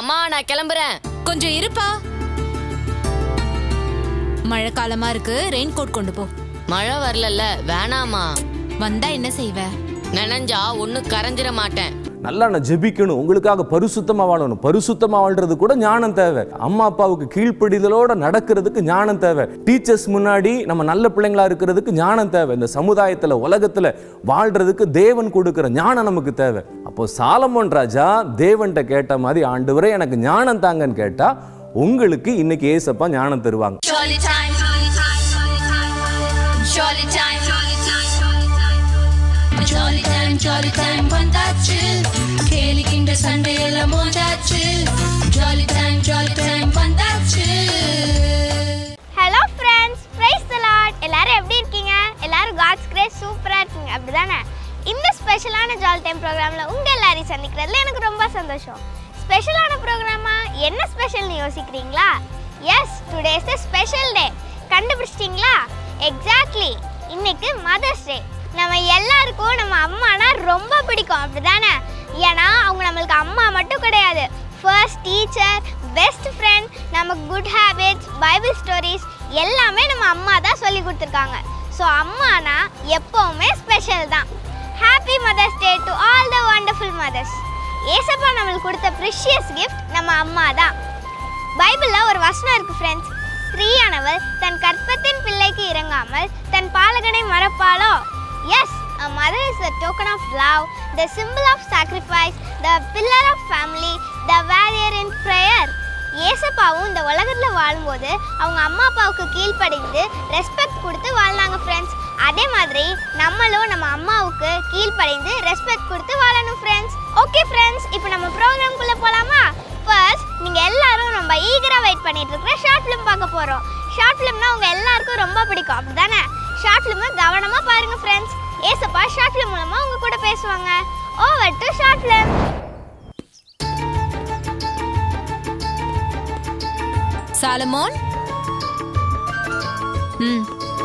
அம்மா நான் கிளம்புறேன் கொஞ்சம் இருப்பா மழை காலமா இருக்கு ரெயின் கோட் கொண்டு போ மழை வரலல்ல வேணாமா வந்தா என்ன செய்வ நனைஞ்சா ஒன்னும் கரைஞ்சிட மாட்டேன் நல்லா நான் ஜெபிக்கணும் உங்களுக்காக பரிசுத்தமா வாழணும் பரிசுத்தமா வாழ்றது கூட ஞானம் தேவை அம்மா அப்பாவுக்கு கீழ்ப்படிதலோட நடக்கிறதுக்கு ஞானம் தேவை டீச்சர்ஸ் முன்னாடி நம்ம நல்ல பிள்ளைங்களா இருக்கிறதுக்கு ஞானம் தேவை இந்த சமுதாயத்துல உலகத்துல வாழ்றதுக்கு தேவன் கொடுக்கிற ஞானம் நமக்கு தேவை அப்போ சாலமோன் ராஜா தேவன்கிட்ட கேட்ட மாதிரி ஆண்டு எனக்கு ஞானம் தாங்கன்னு கேட்டா உங்களுக்கு இன்னைக்கு ஏசப்பா ஞானம் தருவாங்க Jolly time. Jolly time. Jolly time, jolly time வந்தாச்சு கேலிக்கின்ற சண்டையெல்லாம் மோதாச்சு Jolly time, jolly time வந்தாச்சு hello friends praise the lord எல்லாரும் எப்படி இருக்கீங்க எல்லாரும் காட்ஸ் கிரேஸ் சூப்பராக இருக்கீங்க அப்படிதானே இந்த ஸ்பெஷலான ஜால் டைம் ப்ரோக்ராமில் உங்கள் எல்லாரையும் சந்திக்கிறதுல எனக்கு ரொம்ப சந்தோஷம் ஸ்பெஷலான ப்ரோக்ராமா என்ன ஸ்பெஷல்னு யோசிக்கிறீங்களா yes today is the special day கண்டுபிடிச்சிட்டிங்களா எக்ஸாக்ட்லி இன்னைக்கு மதர்ஸ் டே நம்ம எல்லாருக்கும் நம்ம அம்மானா ரொம்ப பிடிக்கும் அப்படிதானே ஏன்னா அவங்க நம்மளுக்கு அம்மா மட்டும் கிடையாது ஃபர்ஸ்ட் டீச்சர் பெஸ்ட் ஃப்ரெண்ட் நமக்கு குட் ஹேபிட்ஸ் பைபிள் ஸ்டோரிஸ் எல்லாமே நம்ம அம்மா தான் சொல்லி கொடுத்துருக்காங்க ஸோ அம்மானா எப்போவுமே ஸ்பெஷல் தான் happy mother's day to all the wonderful mothers ஏசப்பா நம்மளுக்கு கொடுத்த ப்ரிஷியஸ் கிஃப்ட் நம்ம அம்மா தான் பைபிளில் ஒரு வசனம் இருக்கு ஃப்ரெண்ட்ஸ் ஸ்திரீயானவள் தன் கற்பத்தின் பிள்ளைக்கு இறங்காமல் தன் பாலகனை மறப்பாளோ yes a mother is the token of love the symbol of sacrifice the pillar of family the warrior in prayer ஏசப்பாவும் இந்த உலகத்தில் வாழும்போது அவங்க அம்மா அப்பாவுக்கு கீழ்ப்படிந்து ரெஸ்பெக்ட் கொடுத்து வாழ்ந்தாங்க ஃப்ரெண்ட்ஸ் அதே மாதிரி நம்மளும் நம்ம அம்மாவுக்கு கீழ்ப்படிந்து ரெஸ்பெக்ட் கொடுத்து வாழணும் ஃப்ரெண்ட்ஸ் ஓகே ஃப்ரெண்ட்ஸ் இப்போ நம்ம ப்ரோக்ராம்குள்ளே போகலாமா ஃபர்ஸ்ட் நீங்கள் எல்லாரும் ரொம்ப ஈகராக வெயிட் பண்ணிட்டு இருக்கிற ஷார்ட் ஃபிலிம் பார்க்க போகிறோம் ஷார்ட் ஃபிலிம்னா உங்க எல்லாருக்கும் ரொம்ப பிடிக்கும் அப்படிதானே ஷார்ட் ஃபிலிமை கவனமாக பாருங்க ஃப்ரெண்ட்ஸ் ஏசப்பா ஷார்ட் ஃபிலிம் மூலமாக உங்க கூட பேசுவாங்க over to short film Solomon ம்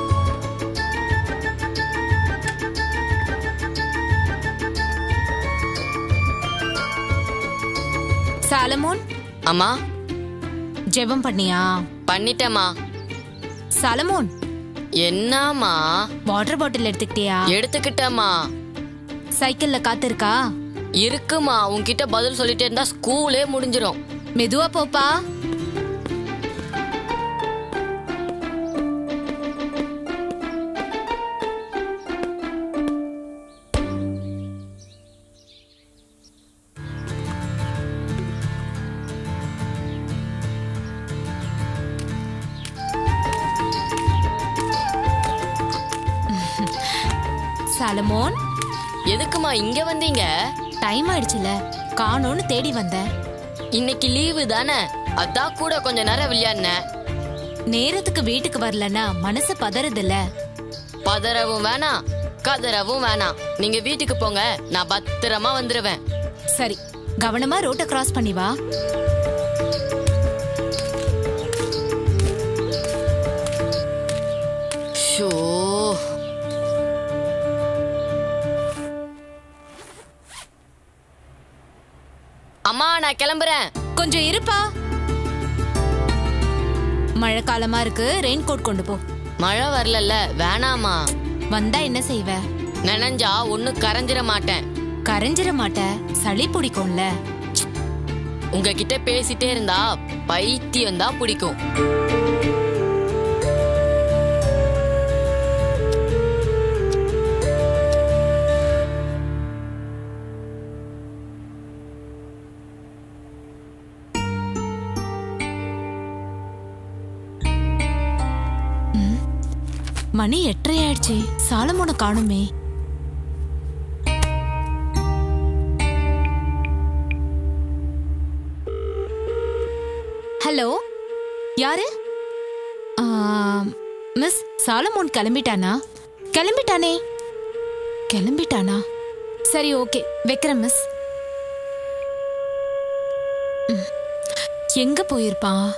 சாலமோன் அம்மா ஜெபம் பண்ணியா பண்ணிட்டேம்மா சாலமோன் என்னம்மா வாட்டர் பாட்டில் எடுத்துக்கிட்டியா எடுத்துக்கிட்டேம்மா சைக்கிள்ல காத்து இருக்கா இருக்குமா உன்கிட்ட பதில் சொல்லிட்டே இருந்தா ஸ்கூலே முடிஞ்சிரும் மெதுவா போப்பா சாலமோன் எதுக்குமா இங்க வந்தீங்க டைம் ஆயிடுச்சுல காணோன்னு தேடி வந்தேன் இன்னைக்கு லீவு தானே அதான் கூட கொஞ்ச நேரம் விளையாடினேன் நேரத்துக்கு வீட்டுக்கு வரலன்னா மனசு பதறதில்ல பதறவும் வேணாம் கதறவும் வேணாம் நீங்க வீட்டுக்கு போங்க நான் பத்திரமா வந்துருவேன் சரி கவனமா ரோட்டை கிராஸ் பண்ணி வா ஷோ அம்மா நான் கிளம்புறேன் கொஞ்சம் இருப்பா மழை காலமா இருக்கு ரெயின் கோட் கொண்டு போ மழை வரலல்ல வேணாமா வந்தா என்ன செய்வ நனைஞ்சா ஒன்னும் கரைஞ்சிட மாட்டேன் கரைஞ்சிட மாட்ட சளி பிடிக்கும்ல உங்ககிட்ட பேசிட்டே இருந்தா பைத்தியம் தான் பிடிக்கும் மணி எட்டரை ஆயிடுச்சு சாலமோனை காணுமே ஹலோ யாரு ஆம், மிஸ் சாலமோன் கிளம்பிட்டானா கிளம்பிட்டானே கிளம்பிட்டானா சரி ஓகே வைக்கிறேன் மிஸ் ம். எங்க போயிருப்பான்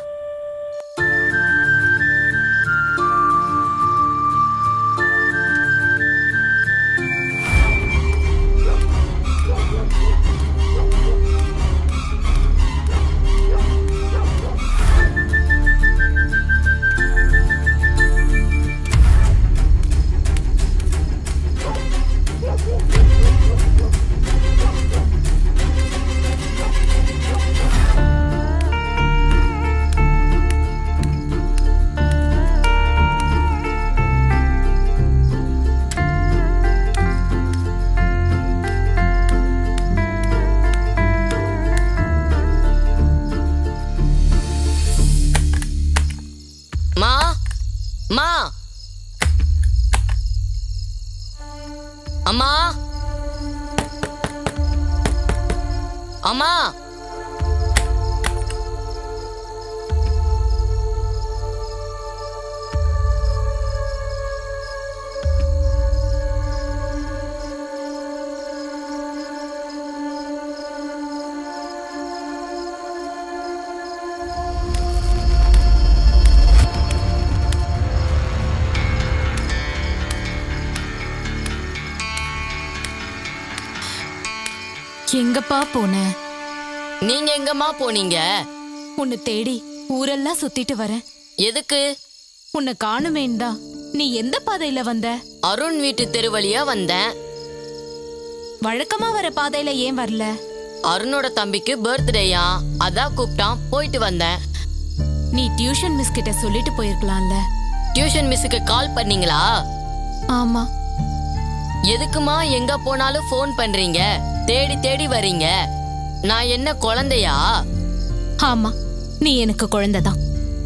எங்கப்பா போன நீங்க எங்கம்மா போனீங்க உன்னை தேடி ஊரெல்லாம் சுத்திட்டு வரேன் எதுக்கு உன்னை காணுமேன்டா நீ எந்த பாதையில வந்த அருண் வீட்டு தெரு வழியா வந்தேன் வழக்கமா வர பாதையில ஏன் வரல அருணோட தம்பிக்கு பர்த்டேயா அதான் கூப்பிட்டான் போயிட்டு வந்தேன் நீ டியூஷன் மிஸ் கிட்ட சொல்லிட்டு போயிருக்கலாம்ல டியூஷன் மிஸ்ஸுக்கு கால் பண்ணீங்களா ஆமா எதுக்குமா எங்க போனாலும் ஃபோன் பண்றீங்க தேடி தேடி வர்றீங்க நான் என்ன குழந்தையா ஆமா நீ எனக்கு குழந்தைதான்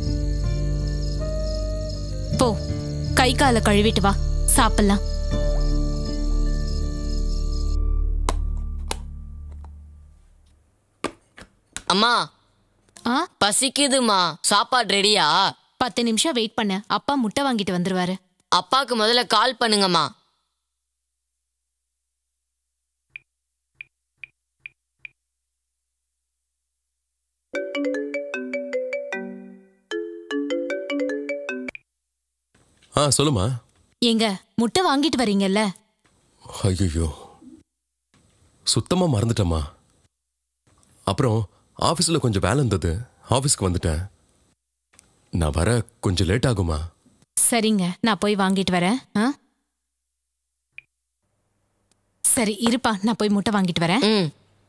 போ கை காலை கழுவிட்டு வா சாப்பிடலாம் அம்மா ஆ பசிக்குதுமா சாப்பாடு ரெடியா பத்து நிமிஷம் வெயிட் பண்ண அப்பா முட்டை வாங்கிட்டு வந்துருவாரு அப்பாக்கு முதல்ல கால் பண்ணுங்கம்மா ஆ சொல்லுமா ஏங்க முட்டை வாங்கிட்டு வரீங்கல்ல ஐயோ சுத்தமா மறந்துட்டேம்மா அப்புறம் ஆஃபீஸில் கொஞ்சம் வேலை இருந்தது ஆஃபீஸ்க்கு வந்துட்டேன் நான் வர கொஞ்சம் லேட் ஆகுமா சரிங்க நான் போய் வாங்கிட்டு வரேன் ஆ சரி இருப்பா நான் போய் முட்டை வாங்கிட்டு வரேன் ம்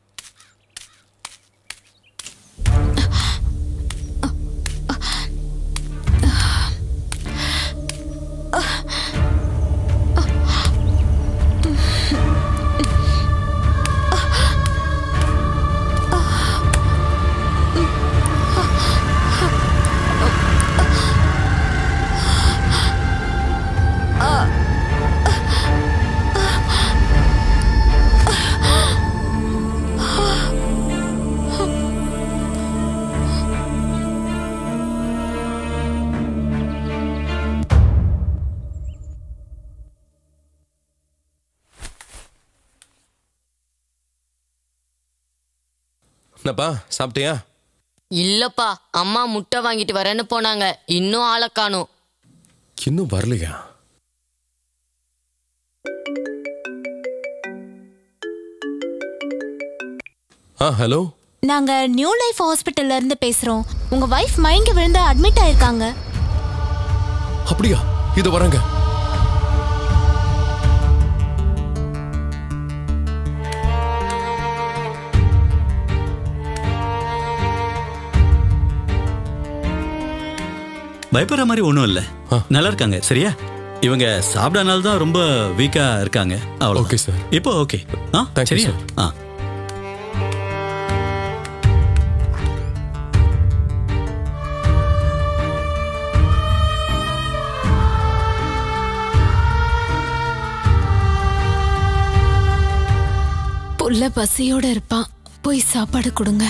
என்னப்பா சாப்பிட்டியா இல்லப்பா அம்மா முட்டை வாங்கிட்டு வரேன்னு போனாங்க இன்னும் ஆளை காணும் இன்னும் வரலையா ஆ ஹலோ நாங்க நியூ லைஃப் ஹாஸ்பிட்டல்ல இருந்து பேசுறோம் உங்க வைஃப் மயங்கி விழுந்து அட்மிட் ஆயிருக்காங்க அப்படியா இது வரங்க பயப்படுற மாதிரி ஒன்றும் இல்லை நல்லா இருக்காங்க சரியா இவங்க சாப்பிடனால தான் ரொம்ப வீக்கா இருக்காங்க அவ்வளோ Okay, sir. இப்போ ஓகே ஆ Thank you, சரியா sir. ஆ புள்ள பசியோட இருப்பான் போய் சாப்பாடு கொடுங்க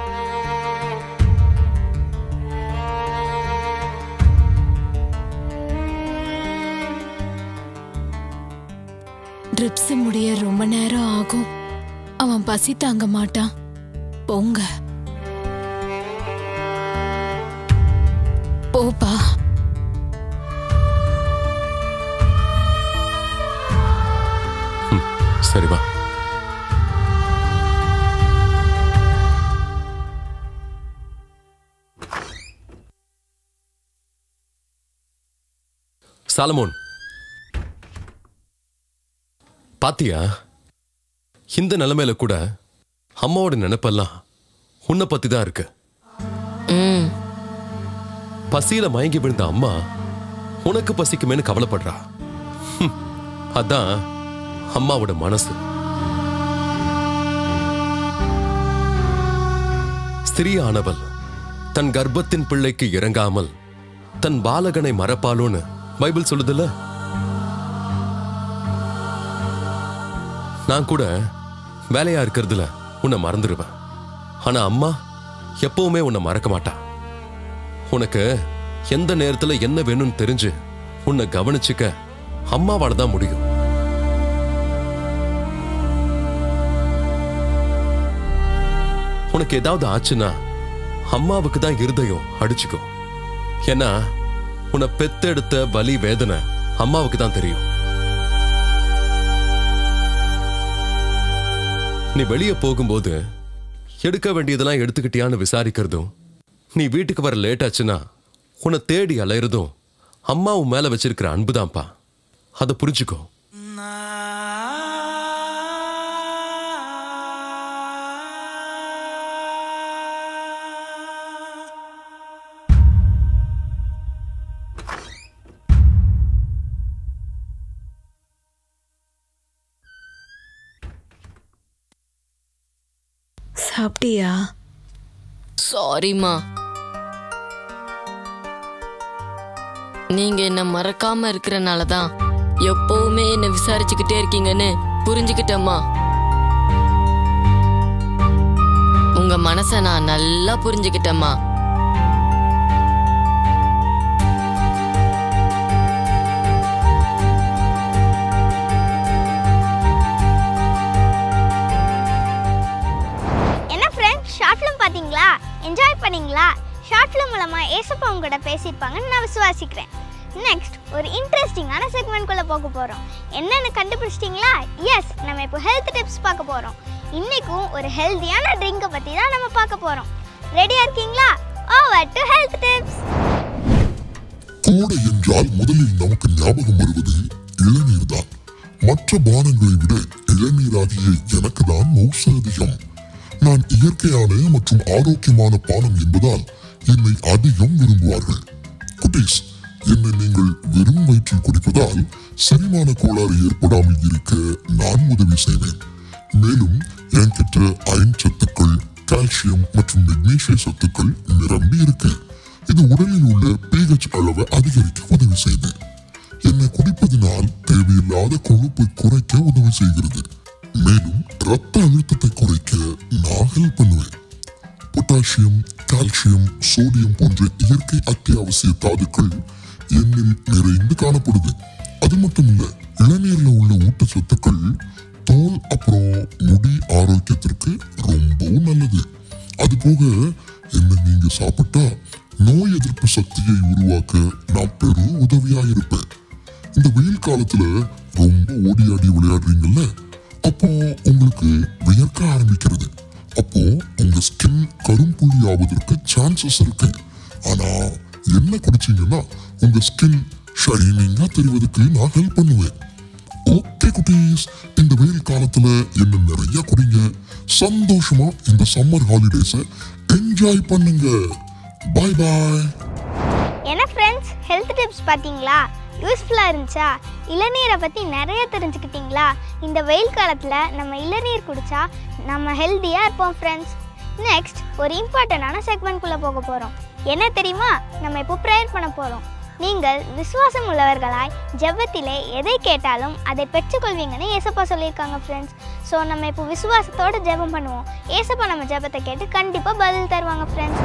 ட்ரிப்ஸ் முடிய ரொம்ப நேரம் ஆகும் அவன் பசி தாங்க மாட்டான் போங்க போப்பா சரி வா சாலமோன் பாத்தியா இந்த நிலைமையில கூட அம்மாவோட நினைப்பெல்லாம் உன்னை பத்தி தான் இருக்கு ம் பசியில மயங்கி விழுந்த அம்மா உனக்கு பசிக்குமேன்னு கவலைப்படுறா ஹம், அதான் அம்மாவோட மனசு ஸ்திரீயானவள் தன் கர்ப்பத்தின் பிள்ளைக்கு இறங்காமல் தன் பாலகனை மறப்பாளோன்னு பைபிள் சொல்லுதுல்ல நான் கூட வேலையா இருக்கிறதுல உன்னை மறந்துடுவேன் ஆனா அம்மா எப்பவுமே உன்னை மறக்க மாட்டா உனக்கு எந்த நேரத்துல என்ன வேணும்னு தெரிஞ்சு உன்னை கவனிச்சுக்க அம்மாவால தான் முடியும் உனக்கு ஏதாவது ஆச்சுன்னா அம்மாவுக்கு தான் இருதயம் அடிச்சுக்கும் ஏன்னா உன்னை பெத்தெடுத்த வலி வேதனை அம்மாவுக்கு தான் தெரியும் நீ வெளியே போகும்போது எடுக்க வேண்டியதெல்லாம் எடுத்துக்கிட்டியான்னு விசாரிக்கிறதும் நீ வீட்டுக்கு வர லேட் ஆச்சுன்னா உன்னை தேடி அலையிறதும் அம்மா உன் மேல வச்சிருக்கிற அன்புதான்ப்பா அதை புரிஞ்சுக்கோ சாப்பிட்டியா சாரிம்மா நீங்க என்ன மறக்காம இருக்கறனால தான் எப்பவுமே என்ன விசாரிச்சுக்கிட்டே இருக்கீங்கன்னு புரிஞ்சுக்கிட்டேம்மா உங்க மனச நான் நல்லா புரிஞ்சுக்கிட்டேம்மா என்ன ஃப்ரெண்ட்ஸ் ஷார்ட் ஃபிலிம் பார்த்தீங்களா என்ஜாய் பண்ணீங்களா ஷார்ட் ஃபிலிம் மூலமாக ஏசப்பா உங்ககிட்ட பேசியிருப்பாங்கன்னு நான் விசுவாசிக்கிறேன் நெக்ஸ்ட் ஒரு இன்ட்ரெஸ்டிங்கான செக்மெண்ட்குள்ளே போக போகிறோம் என்னென்னு கண்டுபிடிச்சிட்டிங்களா எஸ் நம்ம இப்போ ஹெல்த் டிப்ஸ் பார்க்க போகிறோம் இன்றைக்கும் ஒரு ஹெல்த்தியான ட்ரிங்கை பற்றி தான் நம்ம பார்க்க போகிறோம் ரெடியாக இருக்கீங்களா ஓவர் டு ஹெல்த் டிப்ஸ் கோடை என்றால் முதலில் நமக்கு ஞாபகம் வருவது இளநீர் தான் மற்ற பானங்களை விட இளநீராகிய எனக்கு தான் மவுசு அதிகம் நான் இயற்கையான மற்றும் ஆரோக்கியமான பானம் என்பதால் என்னை அதிகம் விரும்புவார்கள் குட்டீஸ் என்னை நீங்கள் வெறும் வயிற்றில் குடிப்பதால் செரிமான கோளாறு ஏற்படாமல் இருக்க நான் உதவி செய்வேன் மேலும் என்கிட்ட அயன் சத்துக்கள் கால்சியம் மற்றும் மெக்னீசிய சத்துக்கள் நிரம்பி இருக்கு இது உடலில் உள்ள pH அளவை அதிகரிக்க உதவி செய்து என்னை குடிப்பதனால் தேவையில்லாத கொழுப்பை குறைக்க உதவி செய்கிறது மேலும் இரத்த அழுத்தத்தை குறைக்க நான் ஹெல்ப் பண்ணுவேன் பொட்டாசியம் கால்சியம் சோடியம் போன்ற இயற்கை அத்தியாவசிய தாதுக்கள் எண்ணில் நிறைந்து காணப்படுது அது மட்டும் இல்ல இளநீர்ல உள்ள ஊட்டச்சத்துக்கள் தோல் அப்புறம் முடி ஆரோக்கியத்திற்கு ரொம்பவும் நல்லது அது போக என்ன நீங்க சாப்பிட்டா நோய் எதிர்ப்பு சக்தியை உருவாக்க நான் பெரும் உதவியா இருப்பேன் இந்த வெயில் காலத்துல ரொம்ப ஓடி ஆடி விளையாடுறீங்கல்ல அப்போ உங்களுக்கு வியர்க்க ஆரம்பிக்கிறது அப்போ உங்க ஸ்கின் கரும்புள்ளி ஆவதற்கு சான்சஸ் இருக்கு ஆனா என்ன குடிச்சீங்கன்னா உங்க ஸ்கின் ஷைனிங்கா தெரிவதற்கு நான் ஹெல்ப் பண்ணுவேன் ஓகே குட்டீஸ் இந்த வெயில் காலத்துல என்ன நிறைய குடிங்க சந்தோஷமா இந்த சம்மர் ஹாலிடேஸை என்ஜாய் பண்ணுங்க பாய் பாய் என்ன ஃப்ரெண்ட்ஸ் ஹெல்த் டிப்ஸ் பார்த்தீங்களா யூஸ்ஃபுல்லாக இருந்துச்சா இளநீரை பற்றி நிறைய தெரிஞ்சுக்கிட்டீங்களா இந்த வெயில் காலத்தில் நம்ம இளநீர் குடித்தா நம்ம ஹெல்த்தியாக இருப்போம் ஃப்ரெண்ட்ஸ் நெக்ஸ்ட் ஒரு இம்பார்ட்டண்டான செக்மெண்ட்குள்ளே போக போகிறோம் என்ன தெரியுமா நம்ம இப்போ ப்ரேயர் பண்ண போகிறோம் நீங்கள் விசுவாசம் உள்ளவர்களாய் ஜெபத்திலே எதை கேட்டாலும் அதை பெற்றுக்கொள்வீங்கன்னு ஏசப்பா சொல்லியிருக்காங்க ஃப்ரெண்ட்ஸ் ஸோ நம்ம இப்போ விசுவாசத்தோட ஜெபம் பண்ணுவோம் ஏசப்பா நம்ம ஜெபத்தை கேட்டு கண்டிப்பாக பதில் தருவாங்க ஃப்ரெண்ட்ஸ்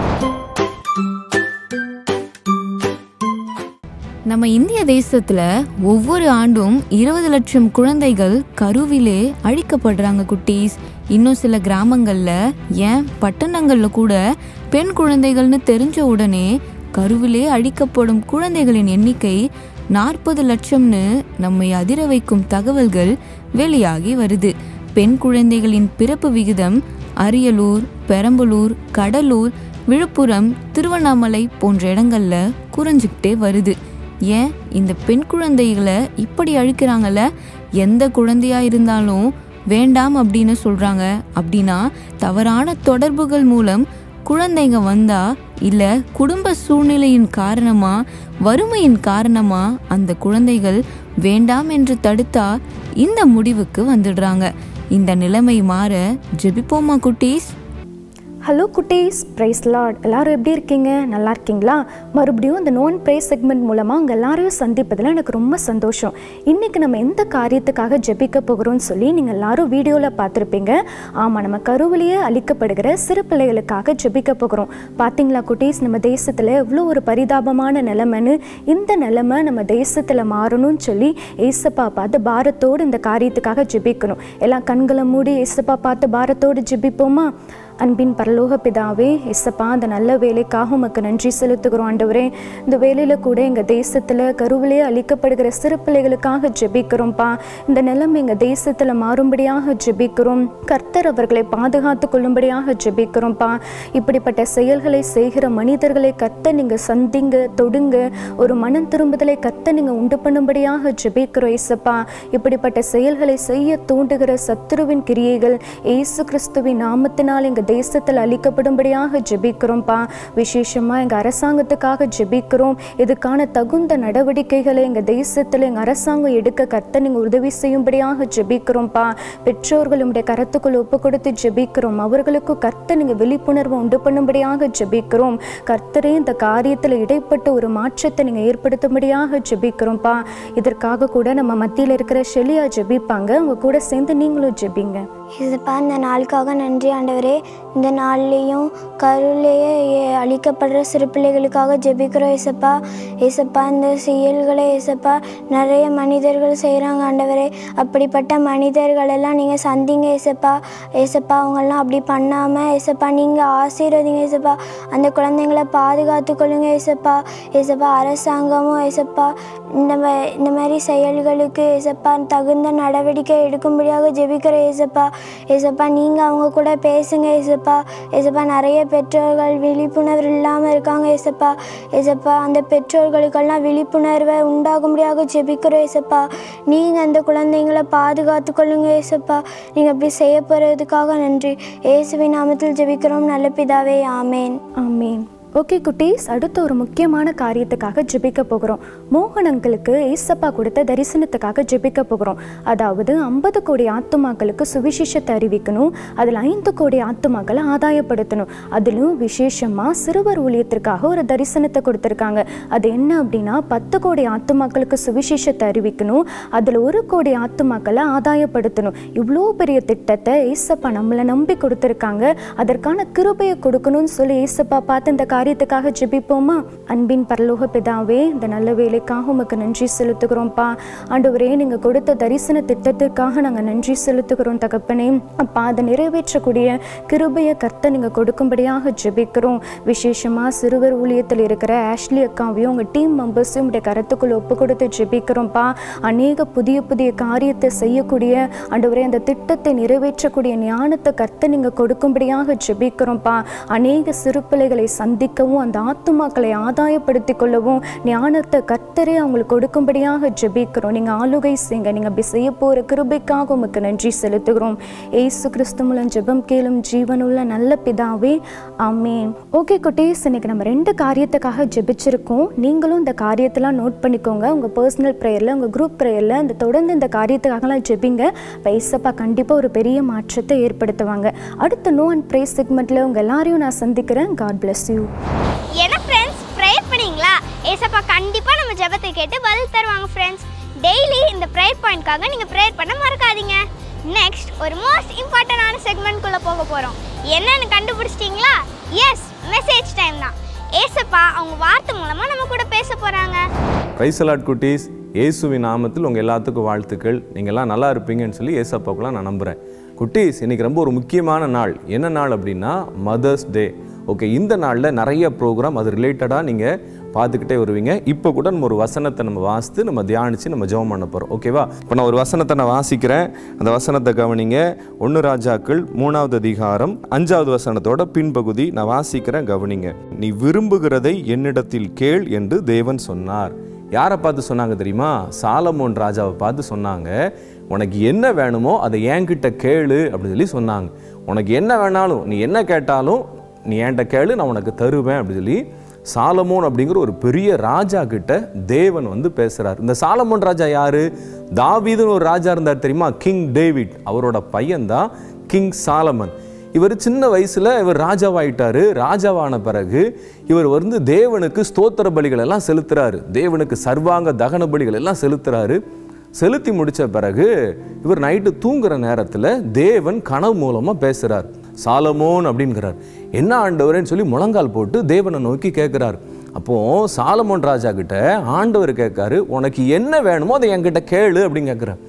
நம்ம இந்திய தேசத்துல ஒவ்வொரு ஆண்டும் இருபது லட்சம் குழந்தைகள் கருவிலே அழிக்கப்படுறாங்க குட்டீஸ் இன்னும் சில கிராமங்கள்ல ஏன் பட்டணங்கள்ல கூட பெண் குழந்தைகள்னு தெரிஞ்ச உடனே கருவிலே அழிக்கப்படும் குழந்தைகளின் எண்ணிக்கை நாற்பது லட்சம்னு நம்மை அதிர வைக்கும் தகவல்கள் வெளியாகி வருது பெண் குழந்தைகளின் பிறப்பு விகிதம் அரியலூர் பெரம்பலூர் கடலூர் விழுப்புரம் திருவண்ணாமலை போன்ற இடங்கள்ல குறைஞ்சிக்கிட்டே வருது ஏன் இந்த பெண் குழந்தைகளை இப்படி அழிக்கிறாங்கல்ல எந்த குழந்தையா இருந்தாலும் வேண்டாம் அப்படின்னு சொல்றாங்க அப்படின்னா தவறான தொடர்புகள் மூலம் குழந்தைங்க வந்தா இல்ல குடும்ப சூழ்நிலையின் காரணமா வறுமையின் காரணமா அந்த குழந்தைகள் வேண்டாம் என்று தடுத்தா இந்த முடிவுக்கு வந்துடுறாங்க இந்த நிலைமை மாற ஜெபிப்போமா குட்டீஸ் ஹலோ குட்டீஸ் ப்ரைஸ் லார்ட் எல்லாரும் எப்படி இருக்கீங்க நல்லா இருக்கீங்களா மறுபடியும் இந்த நோன் ப்ரைஸ் செக்மெண்ட் மூலமாக உங்கள் எல்லாரையும் சந்திப்பதில் எனக்கு ரொம்ப சந்தோஷம் இன்றைக்கி நம்ம எந்த காரியத்துக்காக ஜெபிக்க போகிறோம்னு சொல்லி நீங்கள் எல்லாரும் வீடியோவில் பார்த்துருப்பீங்க ஆமாம் நம்ம கருவிலேயே அளிக்கப்படுகிற சிறு பிள்ளைகளுக்காக ஜெபிக்க போகிறோம் பார்த்தீங்களா குட்டீஸ் நம்ம தேசத்தில் எவ்வளோ ஒரு பரிதாபமான நிலைமைன்னு இந்த நிலைமை நம்ம தேசத்தில் மாறணும்னு சொல்லி ஏசப்பா பார்த்து பாரத்தோடு இந்த காரியத்துக்காக ஜெபிக்கணும் எல்லாம் கண்களை மூடி ஏசப்பா பார்த்து பாரத்தோடு ஜெபிப்போமா அன்பின் பரலோக பிதாவே இசப்பா அந்த நல்ல வேலைக்காக உமக்கு நன்றி செலுத்துகிறோம் ஆண்டவரே இந்த வேலையில் கூட எங்கள் தேசத்தில் கருவிலே அளிக்கப்படுகிற சிறு பிள்ளைகளுக்காக ஜெபிக்கிறோம்ப்பா இந்த நிலம் எங்கள் தேசத்தில் மாறும்படியாக ஜெபிக்கிறோம் கர்த்தர் அவர்களை பாதுகாத்து கொள்ளும்படியாக ஜெபிக்கிறோம்ப்பா இப்படிப்பட்ட செயல்களை செய்கிற மனிதர்களை கர்த்தர் நீங்கள் சந்திங்க தொடுங்க ஒரு மனம் திரும்புதலை கர்த்தர் நீங்கள் உண்டு பண்ணும்படியாக ஜெபிக்கிறோம் ஏசப்பா இப்படிப்பட்ட செயல்களை செய்ய தூண்டுகிற சத்துருவின் கிரியைகள் ஏசு கிறிஸ்துவின் நாமத்தினால் எங்கள் தேசத்தில் அளிக்கப்படும்படியாக ஜெபிக்கிறோம்ப்பா விசேஷமாக எங்கள் அரசாங்கத்துக்காக ஜெபிக்கிறோம் இதுக்கான தகுந்த நடவடிக்கைகளை எங்கள் தேசத்தில் எங்கள் அரசாங்கம் எடுக்க கர்த்தர் நீங்கள் உதவி செய்யும்படியாக ஜெபிக்கிறோம்ப்பா பெற்றோர்கள் உடைய கரத்துக்குள் ஒப்பு கொடுத்து ஜெபிக்கிறோம் அவர்களுக்கு கர்த்தர் நீங்கள் விழிப்புணர்வை உண்டு பண்ணும்படியாக ஜெபிக்கிறோம் கர்த்தரே இந்த காரியத்தில் இடைப்பட்டு ஒரு மாற்றத்தை நீங்கள் ஏற்படுத்தும்படியாக ஜெபிக்கிறோம்ப்பா இதற்காக கூட நம்ம மத்தியில் இருக்கிற ஷெலியா ஜெபிப்பாங்க அவங்க கூட சேர்ந்து நீங்களும் ஜெபிங்க இதுப்பா இந்த நாளுக்காக நன்றி ஆண்டவரே இந்த நாள்லேயும் கருவிலேயே அழிக்கப்படுற சிறு பிள்ளைகளுக்காக ஜெபிக்கிறோம் ஏசப்பா ஏசப்பா இந்த செயல்களை ஏசப்பா நிறைய மனிதர்கள் செய்கிறாங்க ஆண்டவரே அப்படிப்பட்ட மனிதர்களெல்லாம் நீங்கள் சந்திங்க ஏசப்பா ஏசப்பா அவங்கெல்லாம் அப்படி பண்ணாமல் ஏசப்பா நீங்கள் ஆசீர்வதிங்க ஏசப்பா அந்த குழந்தைங்களை பாதுகாத்து கொள்ளுங்க ஏசப்பா ஏசப்பா அரசாங்கமும் ஏசப்பா இந்த மா- இந்த மாதிரி செயல்களுக்கு ஏசப்பா தகுந்த நடவடிக்கை எடுக்கும்படியாக ஜெபிக்கிற ஏசப்பா ஏசப்பா நீங்கள் அவங்க கூட பேசுங்க ஏசப்பா ஏசப்பா நிறைய பெற்றோர்கள் விழிப்புணர்வு இல்லாமல் இருக்காங்க ஏசப்பா ஏசப்பா அந்த பெற்றோர்களுக்கெல்லாம் விழிப்புணர்வை உண்டாகும்படியாக ஜெபிக்கிறோம் ஏசப்பா நீங்கள் அந்த குழந்தைங்களை பாதுகாத்து கொள்ளுங்க ஏசப்பா நீங்கள் அப்படி செய்ய போகிறதுக்காக நன்றி இயேசுவின் நாமத்தில் ஜெபிக்கிறோம் நல்ல பிதாவே ஆமேன் ஆமீன் ஓகே குட்டீஸ் அடுத்த ஒரு முக்கியமான காரியத்துக்காக ஜெபிக்க போகிறோம் மோகன் அங்கிளுக்கு ஏசப்பா கொடுத்த தரிசனத்துக்காக ஜெபிக்க போகிறோம் அதாவது ஐம்பது கோடி ஆத்துமாக்களுக்கு சுவிசேஷத்தை அறிவிக்கணும் அதில் ஐந்து கோடி ஆத்துமாக்களை ஆதாயப்படுத்தணும் அதிலும் விசேஷமாக சிறுவர் ஊழியத்திற்காக ஒரு தரிசனத்தை கொடுத்துருக்காங்க அது என்ன அப்படின்னா பத்து கோடி ஆத்துமாக்களுக்கு சுவிசேஷத்தை அறிவிக்கணும் அதில் ஒரு கோடி ஆத்துமாக்களை ஆதாயப்படுத்தணும் இவ்வளோ பெரிய திட்டத்தை ஏசப்பா நம்மளை நம்பி கொடுத்துருக்காங்க அதற்கான கிருபையை கொடுக்கணும்னு சொல்லி ஏசப்பா பார்த்து இந்த காரியத்துக்காக ஜெபிப்போமா அன்பின் பரலோக பிதாவே இந்த நல்ல வேலைக்காக உமக்கு நன்றி செலுத்துகிறோம்ப்பா ஆண்டவரே நீங்கள் கொடுத்த தரிசன திட்டத்திற்காக நாங்கள் நன்றி செலுத்துகிறோம் தகப்பனே அப்பா அதை நிறைவேற்றக்கூடிய கிருபையை கர்த்த நீங்கள் கொடுக்கும்படியாக ஜெபிக்கிறோம் விசேஷமாக சிறுவர் ஊழியத்தில் இருக்கிற ஆஷ்லி அக்காவையும் உங்கள் டீம் மெம்பர்ஸையும் உடைய கரத்துக்குள்ள ஒப்பு கொடுத்து ஜெபிக்கிறோம்ப்பா அநேக புதிய புதிய காரியத்தை செய்யக்கூடிய ஆண்டவரே அந்த திட்டத்தை நிறைவேற்றக்கூடிய ஞானத்தை கர்த்த நீங்கள் கொடுக்கும்படியாக ஜெபிக்கிறோம்ப்பா அநேக சிறு பிள்ளைகளை சந்திக்கவும் அந்த ஆத்துமாக்களை ஆதாயப்படுத்திக் கொள்ளவும் ஞானத்தை கர்த்தரே அவங்களுக்கு கொடுக்கும்படியாக ஜெபிக்கிறோம் நீங்கள் ஆளுகை செய்யுங்க நீங்கள் அப்படி செய்ய போகிற கிருபைக்காக உமக்கு நன்றி செலுத்துகிறோம் ஏசு கிறிஸ்து மூலம் ஜெபம் கேளும் ஜீவனுள்ள நல்ல பிதாவே ஆமேன் ஓகே குட்டீஸ் இன்னைக்கு நம்ம ரெண்டு காரியத்துக்காக ஜெபிச்சிருக்கோம் நீங்களும் இந்த காரியத்தெல்லாம் நோட் பண்ணிக்கோங்க உங்கள் பர்சனல் ப்ரேயரில் உங்கள் குரூப் ப்ரேயரில் இந்த தொடர்ந்து இந்த காரியத்துக்காகலாம் ஜெபிங்க பைசப்பா கண்டிப்பாக ஒரு பெரிய மாற்றத்தை ஏற்படுத்துவாங்க அடுத்த நோ அண்ட் ப்ரேஸ் செக்மெண்ட்டில் உங்கள் எல்லாரையும் நான் சந்திக்கிறேன் காட் bless யூ என்ன ஃப்ரெண்ட்ஸ் ப்ரேயர் பண்ணீங்களா ஏசப்பா கண்டிப்பாக நம்ம ஜெபத்தை கேட்டு பதில் தருவாங்க ஃப்ரெண்ட்ஸ் டெய்லி இந்த ப்ரேயர் பாயிண்ட்காக நீங்கள் ப்ரேயர் பண்ண மறக்காதீங்க நெக்ஸ்ட் ஒரு மோஸ்ட் இம்பார்ட்டண்டான செக்மெண்ட்குள்ளே போக போகிறோம் என்னன்னு கண்டுபிடிச்சிட்டிங்களா எஸ் மெசேஜ் டைம் தான் ஏசப்பா அவங்க வார்த்தை மூலமாக நம்ம கூட பேச போகிறாங்க பிரைசலாட் குட்டீஸ் இயேசுவின் நாமத்தில் உங்கள் எல்லாத்துக்கும் வாழ்த்துக்கள் நீங்கள் எல்லாம் நல்லா இருப்பீங்கன்னு சொல்லி ஏசப்பாக்கெல்லாம் நான் நம்புகிறேன் குட்டீஸ் இன்னைக்கு ரொம்ப ஒரு முக்கியமான நாள் என்ன நாள் அப்படின்னா மதர்ஸ் டே ஓகே இந்த நாளில் நிறைய ப்ரோக்ராம் அது ரிலேட்டடாக நீங்கள் பார்த்துக்கிட்டே வருவீங்க இப்போ கூட நம்ம ஒரு வசனத்தை நம்ம வாசித்து நம்ம தியானித்து நம்ம ஜெபம் பண்ண போகிறோம் ஓகேவா இப்போ நான் ஒரு வசனத்தை நான் வாசிக்கிறேன் அந்த வசனத்தை கவனிங்க ஒன்று ராஜாக்கள் மூணாவது அதிகாரம் அஞ்சாவது வசனத்தோட பின்பகுதி நான் வாசிக்கிறேன் கவனிங்க நீ விரும்புகிறதை என்னிடத்தில் கேள் என்று தேவன் சொன்னார் யாரை பார்த்து சொன்னாங்க தெரியுமா சாலமோன் ராஜாவை பார்த்து சொன்னாங்க உனக்கு என்ன வேணுமோ அதை என்கிட்ட கேளு அப்படின்னு சொல்லி சொன்னாங்க உனக்கு என்ன வேணாலும் நீ என்ன கேட்டாலும் நீ என்கிட்ட கேளு நான் உனக்கு தருவேன் அப்படின்னு சொல்லி சாலமோன் அப்படிங்கிற ஒரு பெரிய ராஜா கிட்ட தேவன் வந்து பேசுறார் இந்த சாலமோன் ராஜா யாரு தாவீதுன்னு ஒரு ராஜா இருந்தார் தெரியுமா கிங் டேவிட் அவரோட பையன்தான் கிங் சாலமன் இவர் சின்ன வயசுல இவர் ராஜாவாயிட்டாரு ராஜாவான பிறகு இவர் வந்து தேவனுக்கு ஸ்தோத்திர பலிகள் எல்லாம் செலுத்துறாரு தேவனுக்கு சர்வாங்க தகன பலிகள் எல்லாம் செலுத்துறாரு செலுத்தி முடிச்ச பிறகு இவர் நைட்டு தூங்குற நேரத்தில் தேவன் கனவு மூலமாக பேசுகிறார் சாலமோன் அப்படிங்கிறார் என்ன ஆண்டவரேன்னு சொல்லி முழங்கால் போட்டு தேவனை நோக்கி கேட்குறாரு அப்போ சாலமோன் ராஜா கிட்ட ஆண்டவர் கேட்காரு உனக்கு என்ன வேணுமோ அதை என்கிட்ட கேளு அப்படின்னு கேட்குறார்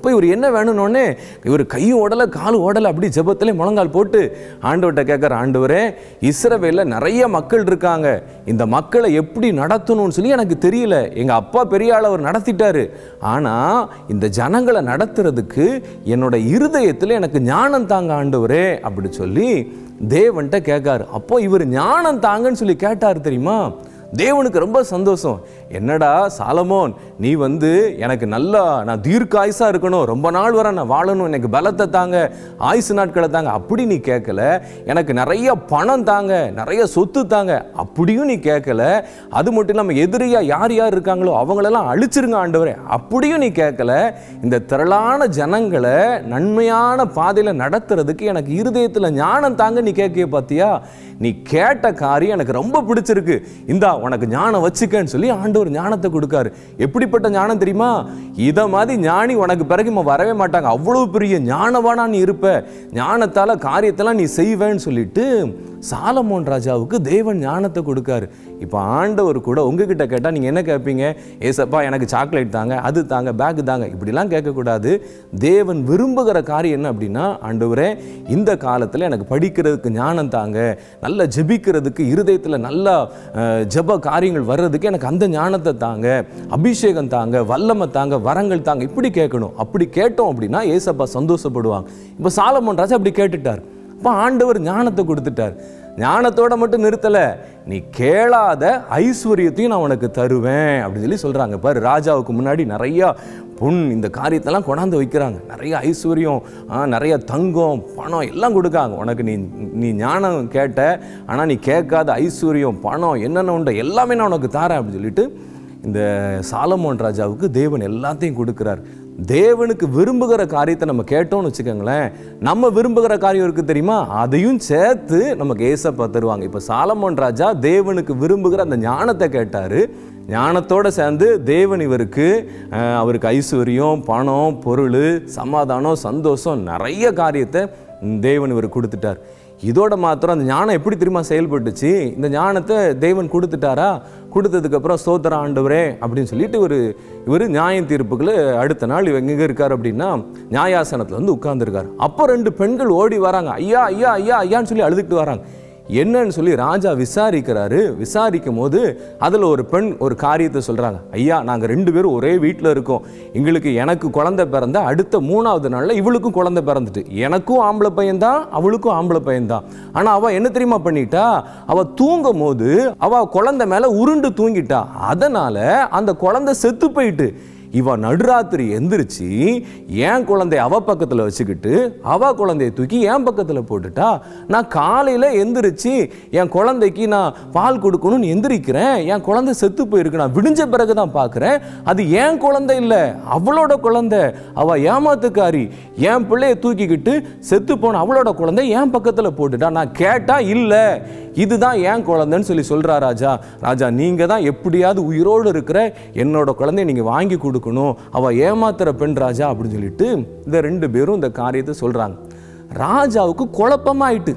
அப்போ இவர் என்ன வேணும்னோடனே இவர் கையும் ஓடலை காலும் ஓடலை அப்படி ஜெபத்திலே முழங்கால் போட்டு ஆண்டவர்கிட்ட கேட்குற ஆண்டவரே இஸ்ரவேலில் நிறைய மக்கள் இருக்காங்க இந்த மக்களை எப்படி நடத்தணும்னு சொல்லி எனக்கு தெரியல எங்கள் அப்பா பெரிய ஆள் அவர் நடத்திட்டாரு ஆனால் இந்த ஜனங்களை நடத்துறதுக்கு என்னோட இருதயத்தில் எனக்கு ஞானம் தாங்க ஆண்டவரே அப்படி சொல்லி தேவன்கிட்ட கேட்காரு அப்போ இவர் ஞானம் தாங்கன்னு சொல்லி கேட்டார் தெரியுமா தேவனுக்கு ரொம்ப சந்தோஷம் என்னடா சாலமோன் நீ வந்து எனக்கு நல்லா நான் தீர்க்காயுசா இருக்கணும் ரொம்ப நாள் வரை நான் வாழணும் எனக்கு பலத்தை தாங்க ஆயுசு நாட்களை தாங்க அப்படி நீ கேட்கல எனக்கு நிறைய பணம் தாங்க நிறைய சொத்து தாங்க அப்படியும் நீ கேட்கல அது மட்டும் இல்லாமல் எதிரியா யார் யார் இருக்காங்களோ அவங்களெல்லாம் அழிச்சிருங்க ஆண்டவரே அப்படியும் நீ கேட்கல இந்த திரளான ஜனங்களை நன்மையான பாதையில் நடத்துறதுக்கு எனக்கு இருதயத்தில் ஞானம் தாங்க நீ கேட்க பார்த்தியா நீ கேட்ட காரியம் எனக்கு ரொம்ப பிடிச்சிருக்கு இந்தா உனக்கு ஞானம் வச்சுக்கன்னு சொல்லி ஆண்டவர் ஞானத்தை கொடுக்காரு எப்படிப்பட்ட ஞானம் தெரியுமா இதை மாதிரி ஞானி உனக்கு பிறகு இவன் வரவே மாட்டாங்க அவ்வளவு பெரிய ஞானவானா நீ இருப்ப ஞானத்தால காரியத்தெல்லாம் நீ செய்வேன்னு சொல்லிட்டு சாலமோன் ராஜாவுக்கு தேவன் ஞானத்தை கொடுக்காரு இப்போ ஆண்டவர் கூட உங்ககிட்ட கேட்டால் நீங்கள் என்ன கேட்பீங்க ஏசப்பா எனக்கு சாக்லேட் தாங்க அது தாங்க பேக் தாங்க இப்படிலாம் கேட்கக்கூடாது தேவன் விரும்புகிற காரியம் என்ன அப்படின்னா ஆண்டவரே இந்த காலத்தில் எனக்கு படிக்கிறதுக்கு ஞானம் தாங்க நல்லா ஜெபிக்கிறதுக்கு இருதயத்தில் நல்லா அஹ், ஜெப காரியங்கள் வர்றதுக்கு எனக்கு அந்த ஞானத்தை தாங்க அபிஷேகம் தாங்க வல்லமை தாங்க வரங்கள் தாங்க இப்படி கேட்கணும் அப்படி கேட்டோம் அப்படின்னா ஏசப்பா சந்தோஷப்படுவாங்க இப்போ சாலமோன் ராஜா அப்படி கேட்டுட்டார் அப்போ ஆண்டவர் ஞானத்தை கொடுத்துட்டார் ஞானத்தோட மட்டும் நிறுத்தல நீ கேளாத ஐஸ்வர்யத்தையும் நான் உனக்கு தருவேன் அப்படின்னு சொல்லி சொல்றாங்க பாரு ராஜாவுக்கு முன்னாடி நிறைய பொன் இந்த காரியத்தெல்லாம் கொண்டாந்து வைக்கிறாங்க நிறைய ஐஸ்வர்யம் ஆ, நிறைய தங்கம் பணம் எல்லாம் கொடுக்காங்க உனக்கு நீ நீ ஞானம் கேட்ட ஆனால் நீ கேட்காத ஐஸ்வர்யம் பணம் என்னென்ன உண்டோ எல்லாமே நான் உனக்கு தரேன் அப்படின்னு சொல்லிட்டு இந்த சாலமோன் ராஜாவுக்கு தேவன் எல்லாத்தையும் கொடுக்கிறார் தேவனுக்கு விரும்புகிற காரியத்தை நம்ம கேட்டோம்னு வச்சுக்கோங்களேன் நம்ம விரும்புகிற காரியம் இருக்கு தெரியுமா அதையும் சேர்த்து நமக்கு ஏசப்பா தருவாங்க இப்போ சாலமோன் ராஜா தேவனுக்கு விரும்புகிற அந்த ஞானத்தை கேட்டாரு ஞானத்தோட சேர்ந்து தேவன் இவருக்கு அஹ், அவருக்கு ஐஸ்வர்யம் பணம் பொருள் சமாதானம் சந்தோஷம் நிறைய காரியத்தை தேவன் இவருக்கு கொடுத்துட்டார் இதோட மாத்திரம் அந்த ஞானம் எப்படி தெரியுமா செயல்பட்டுச்சு இந்த ஞானத்தை தேவன் கொடுத்துட்டாரா கொடுத்ததுக்கப்புறம் ஸ்தோத்திர ஆண்டவரே அப்படின்னு சொல்லிட்டு இவர் இவர் நியாய தீர்ப்புக்குள்ள அடுத்த நாள் இவங்க எங்கே இருக்கார் அப்படின்னா நியாயாசனத்தில் வந்து உட்கார்ந்துருக்கார் அப்போ ரெண்டு பெண்கள் ஓடி வராங்க ஐயா ஐயா ஐயா ஐயான்னு சொல்லி அழுதுட்டு வராங்க என்னன்னு சொல்லி ராஜா விசாரிக்கிறாரு விசாரிக்கும் போது அதில் ஒரு பெண் ஒரு காரியத்தை சொல்கிறாங்க ஐயா நாங்கள் ரெண்டு பேரும் ஒரே வீட்டில் இருக்கோம் எங்களுக்கு எனக்கு குழந்தை பிறந்த அடுத்த மூணாவது நாளில் இவளுக்கும் குழந்தை பிறந்துட்டு எனக்கும் ஆம்பளை பையன்தான் அவளுக்கும் ஆம்பளை பையன்தான் ஆனால் அவள் என்ன தெரியுமா பண்ணிட்டா அவள் தூங்கும் போது அவள் குழந்தை மேலே உருண்டு தூங்கிட்டா அதனால் அந்த குழந்தை செத்து போயிட்டு இவ நடுராத்திரி எந்திரிச்சு என் குழந்தைய அவ பக்கத்தில் வச்சுக்கிட்டு அவ குழந்தைய தூக்கி என் பக்கத்தில் போட்டுட்டா நான் காலையில் எந்திரிச்சு என் குழந்தைக்கு நான் பால் கொடுக்கணும்னு எந்திரிக்கிறேன் என் குழந்தை செத்து போயிருக்கு நான் விடிஞ்ச பிறகு தான் பார்க்குறேன் அது என் குழந்தை இல்லை அவளோட குழந்தை அவ ஏமாத்துக்காரி என் பிள்ளைய தூக்கிக்கிட்டு செத்து போன அவளோட குழந்தை என் பக்கத்தில் போட்டுட்டா நான் கேட்டா இல்லை இதுதான் என் குழந்தைன்னு சொல்லி சொல்றா ராஜா ராஜா நீங்க தான் எப்படியாவது உயிரோடு இருக்கிற என்னோட குழந்தைய நீங்க வாங்கி கொடுக்கணும் அவ ஏமாத்துற பெண் ராஜா அப்படின்னு சொல்லிட்டு இந்த ரெண்டு பேரும் இந்த காரியத்தை சொல்றாங்க ராஜாவுக்கு குழப்பமாயிட்டு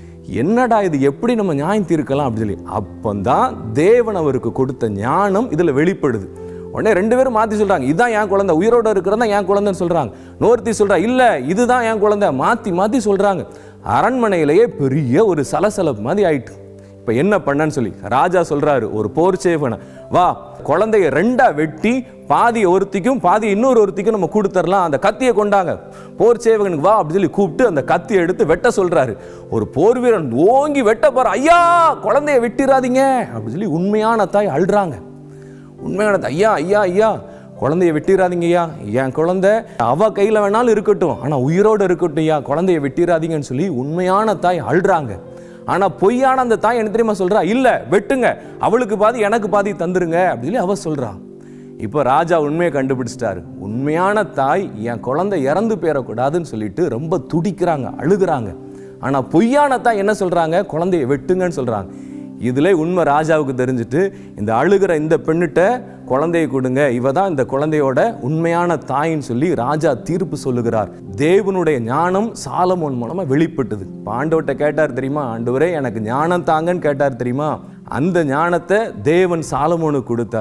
என்னடா இது எப்படி நம்ம நியாயம் தீர்க்கலாம் அப்படின்னு சொல்லி அப்பந்தான் தேவன் அவருக்கு கொடுத்த ஞானம் இதுல வெளிப்படுது உடனே ரெண்டு பேரும் மாத்தி சொல்றாங்க இதுதான் என் குழந்தை உயிரோட இருக்கிறதா என் குழந்தைன்னு சொல்றாங்க நோர்த்தி சொல்றா இல்ல இதுதான் என் குழந்தை மாத்தி மாத்தி சொல்றாங்க அரண்மனையிலேயே பெரிய ஒரு சலசலப்பு மாதிரி ஆயிட்டு இப்ப என்ன பண்ணன்னு சொல்லி ராஜா சொல்றாரு ஒரு போர் சேவனை வா குழந்தைய ரெண்டா வெட்டி பாதி ஒருத்திக்கும் பாதி இன்னொரு ஒருத்திக்கும் நம்ம கொடுத்துடலாம் அந்த கத்தியை கொண்டாங்க போர் சேவகனுக்கு வா அப்படின்னு சொல்லி கூப்பிட்டு அந்த கத்தியை எடுத்து வெட்ட சொல்றாரு ஒரு போர் வீரன் ஓங்கி வெட்ட போற ஐயா குழந்தைய வெட்டிடாதீங்க அப்படின்னு சொல்லி உண்மையான தாய் அழுறாங்க உண்மையான தாய், ஐயா ஐயா ஐயா குழந்தைய வெட்டிடாதீங்க ஐயா என் குழந்தை அவ கையில வேணாலும் இருக்கட்டும் ஆனா உயிரோட இருக்கட்டும் ஐயா குழந்தைய வெட்டிடாதீங்கன்னு சொல்லி உண்மையான தாய் அழுறாங்க ஆனா பொய்யான அந்த தாய் என்ன தெரியுமா சொல்றா இல்ல வெட்டுங்க அவளுக்கு பாதி எனக்கு பாதி தந்துருங்க அப்படின்னு சொல்லி அவ சொல்றா இப்போ ராஜா உண்மையை கண்டுபிடிச்சிட்டாரு உண்மையான தாய் என் குழந்தை இறந்து போயிடக்கூடாதுன்னு சொல்லிட்டு ரொம்ப துடிக்கிறாங்க அழுகுறாங்க ஆனா பொய்யான தாய் என்ன சொல்றாங்க குழந்தைய வெட்டுங்கன்னு சொல்றாங்க இதுல உண்மை ராஜாவுக்கு தெரிஞ்சுட்டு இந்த அழுகிற இந்த பெண்ணிட்ட குழந்தையை கொடுங்க இவ தான் இந்த குழந்தையோட உண்மையான தாயின்னு சொல்லி ராஜா தீர்ப்பு சொல்லுகிறார் தேவனுடைய ஞானம் சாலமோன் மூலமா வெளிப்பட்டது இப்ப ஆண்டவர்ட்ட கேட்டார் தெரியுமா ஆண்டவரே எனக்கு ஞானம் தாங்கன்னு கேட்டார் தெரியுமா அந்த ஞானத்தை தேவன் சாலமோனுக்கு கொடுத்தார்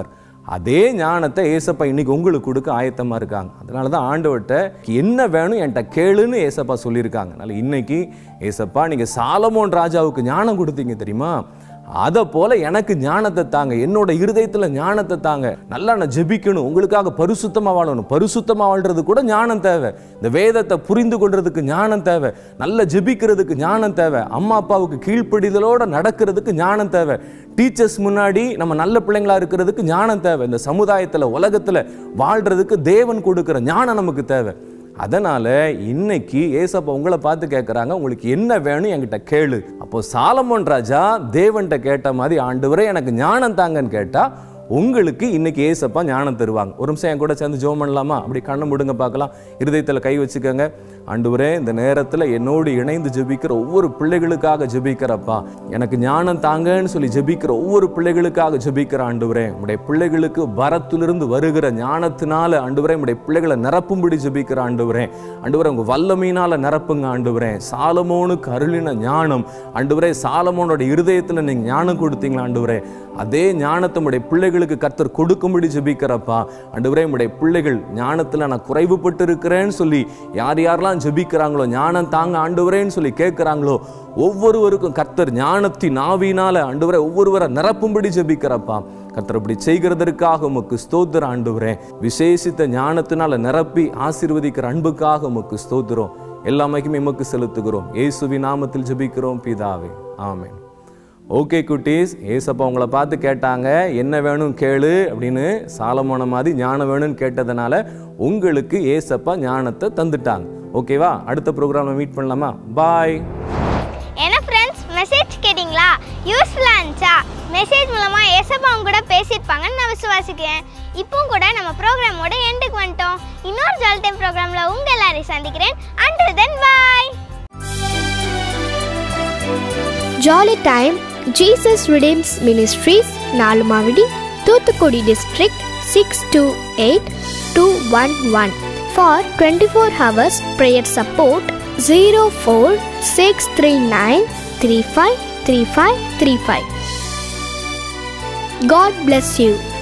அதே ஞானத்தை ஏசப்பா இன்னைக்கு உங்களுக்கு கொடுக்க ஆயத்தமாக இருக்காங்க அதனால தான் ஆண்டவர்கிட்ட என்ன வேணும் என்கிட்ட கேளுன்னு ஏசப்பா சொல்லியிருக்காங்க அதனால இன்னைக்கு ஏசப்பா நீங்கள் சாலமோன் ராஜாவுக்கு ஞானம் கொடுத்தீங்க தெரியுமா அதை போல எனக்கு ஞானத்தை தாங்க என்னோட இருதயத்தில் ஞானத்தை தாங்க நல்லா நான் ஜெபிக்கணும் உங்களுக்காக பரிசுத்தமாக வாழணும் பரிசுத்தமாக வாழ்றது கூட ஞானம் தேவை இந்த வேதத்தை புரிந்து கொள்றதுக்கு ஞானம் தேவை நல்லா ஜெபிக்கிறதுக்கு ஞானம் தேவை அம்மா அப்பாவுக்கு கீழ்ப்படிதலோட நடக்கிறதுக்கு ஞானம் தேவை டீச்சர்ஸ் முன்னாடி நம்ம நல்ல பிள்ளைங்களா இருக்கிறதுக்கு ஞானம் தேவை இந்த சமுதாயத்தில் உலகத்தில் வாழ்றதுக்கு தேவன் கொடுக்குற ஞானம் நமக்கு தேவை அதனால இன்னைக்கு ஏசப்பா உங்களை பார்த்து கேட்குறாங்க உங்களுக்கு என்ன வேணும் என்கிட்ட கேளு அப்போ சாலமோன் ராஜா தேவன்கிட்ட கேட்ட மாதிரி ஆண்டவரே எனக்கு ஞானம் தாங்கன்னு கேட்டா உங்களுக்கு இன்னைக்கு ஏசப்பா ஞானம் தருவாங்க ஒரு நிமிஷம் என் கூட சேர்ந்து ஜோம் பண்ணலாமா அப்படி கண்ணை முடுங்க பார்க்கலாம் இருதயத்தில் கை வச்சுக்கோங்க ஆண்டவரே இந்த நேரத்தில் என்னோடு இணைந்து ஜெபிக்கிற ஒவ்வொரு பிள்ளைகளுக்காக ஜெபிக்கிறப்பா எனக்கு ஞானம் தாங்கன்னு சொல்லி ஜெபிக்கிற ஒவ்வொரு பிள்ளைகளுக்காக ஜெபிக்கிற ஆண்டவரே உடைய பிள்ளைகளுக்கு பரத்திலிருந்து வருகிற ஞானத்தினால ஆண்டவரே உடைய பிள்ளைகளை நிரப்பும்படி ஜெபிக்கிற ஆண்டவரே ஆண்டவரே உங்க வல்லமையினால நிரப்புங்க ஆண்டவரே சாலமோனுக்கு அருளின ஞானம் ஆண்டவரே சாலமோனோட இருதயத்தில் நீங்க ஞானம் கொடுத்தீங்களா ஆண்டவரே அதே ஞானத்தை உடைய பிள்ளைகளுக்கு கர்த்தர் கொடுக்கும்படி ஜெபிக்கிறப்பா ஆண்டவரே உடைய பிள்ளைகள் ஞானத்தில் நான் குறைவுபட்டு இருக்கிறேன்னு சொல்லி யார் யாரெல்லாம் ஜெபிக்கிறாங்களோ ஞானம் தாங்க ஆண்டவரேன்னு சொல்லி கேட்குறாங்களோ ஒவ்வொருவருக்கும் கர்த்தர் ஞானத்தின் ஆவியினால ஆண்டவரை ஒவ்வொருவரை நிரப்பும்படி ஜெபிக்கிறப்பா கர்த்தர் இப்படி செய்கிறதற்காக உமக்கு ஸ்தோத்திர ஆண்டவரே விசேஷித்த ஞானத்தினால நிரப்பி ஆசீர்வதிக்கிற அன்புக்காக உமக்கு ஸ்தோத்திரம் எல்லா மகிமையும் உமக்கு செலுத்துகிறோம் இயேசுவி நாமத்தில் ஜெபிக்கிறோம் பிதாவே ஆமென் ஓகே குட்டீஸ் ஏசப்பா உங்களை பார்த்து கேட்டாங்க என்ன வேணும் கேளு அப்படின்னு சாலமோன மாதிரி ஞானம் வேணும்னு கேட்டதுனால உங்களுக்கு ஏசப்பா ஞானத்தை தந்துட்டாங்க ஓகேவா அடுத்த ப்ரோக்ராமில் மீட் பண்ணலாமா பாய் என்ன ஃப்ரெண்ட்ஸ் மெசேஜ் கேட்டிங்களா யூஸ்ஃபுல்லாக இருந்துச்சா மெசேஜ் மூலமாக ஏசப்பா அவங்க கூட பேசியிருப்பாங்கன்னு நான் விசுவாசிக்கிறேன் இப்பவும் கூட நம்ம ப்ரோக்ராமோட எண்டுக்கு வந்துட்டோம் இன்னொரு ஜால் டைம் ப்ரோக்ராமில் உங்கள் எல்லாரையும் சந்திக்கிறேன் until then bye jolly time Jesus redeems ministries Nalumavadi Thoothukudi district six two eight two one one for twenty four hours prayer support zero four six three nine three five three five three five God bless you